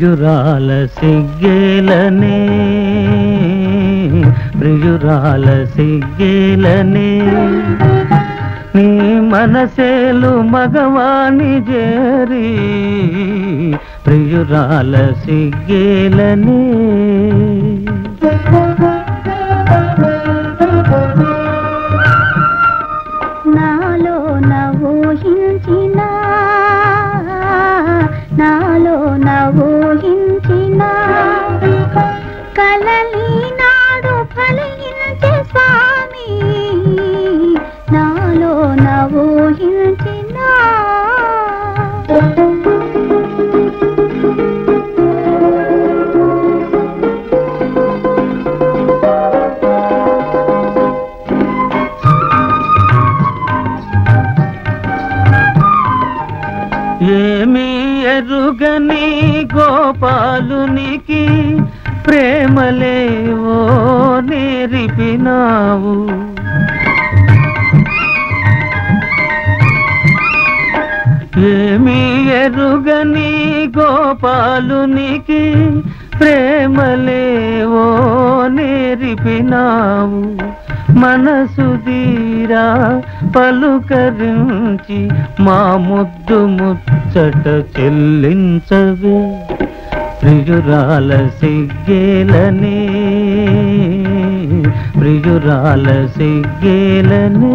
ప్రియురాల సిగ్గేలనే ప్రియురాల సిగ్గేలనే నీ మనసేలు మగవాణి చేరి ప్రియురాల సిగ్గేలనే నాలో నవోహించిన నాలో నవోహించిన కలలి నాడు ఫలించే స్వామి నాలో నవోహించిన ఏమి ఎరుగని గోపాలునికి ప్రేమలేవో నేరిపినావు ఏమి ఎరుగని గోపాలునికి ప్రేమలేవో నేరిపినావు మనసు తీరా పలుకరించి మా ముద్దు ముచ్చట చెల్లించవే ప్రియురాల సిగ్గేలనే ప్రియురాల సిగ్గేలనే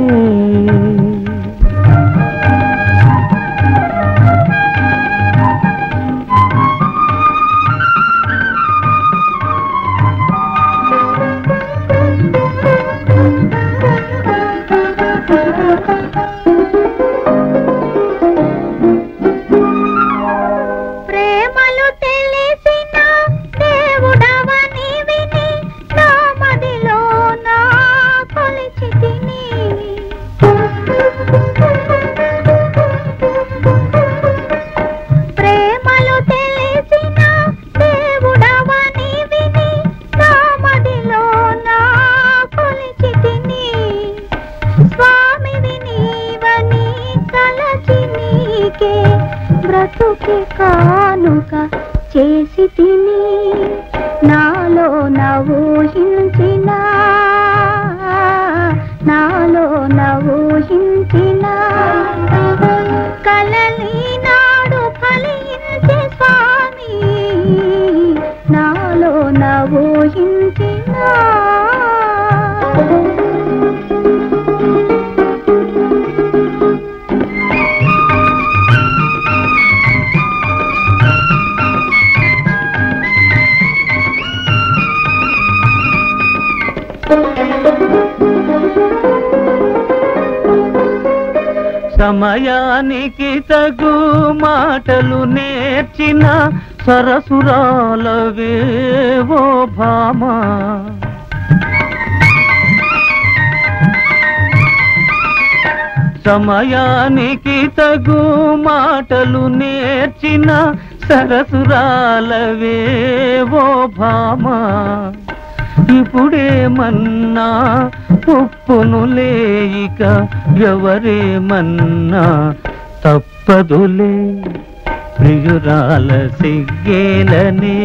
ప్రేమలు తెలిసిన దేవుడవని విని నా మదిలో నా కొలిచి తిని ప్రేమలు తెలిసిన దేవుడవని విని నా మదిలో నా కొలిచి తిని స్వామివి నీవని తలచి నీకే బ్రతుకి కానుక చేసి తిని నాలో నవూహించిన నాలో నవూహించిన కలలి నాడు ఫలించే స్వామి నాలో నవూహించిన సమయానికి తగు మాటలు నేర్చిన సరసురాలవేవో భామా సమయానికి తగు మాటలు నేర్చిన సరసురాలవేవో భామా ఇప్పుడేమన్నా ఉప్పును లేయిక ఎవరేమన్నా తప్పదులే ప్రియురాల సిగ్గేలనే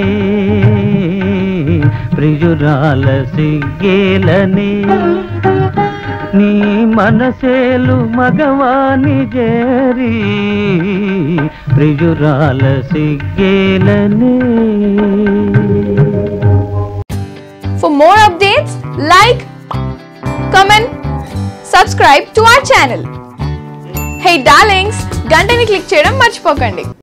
ప్రియురాల సిగ్గేలనే నీ మనసేలు మగవాని చేరి ప్రియురాల సిగ్గేలనే For more updates, like, comment, subscribe to our channel. Hey darlings, గంటని click చేయడం మర్చిపోకండి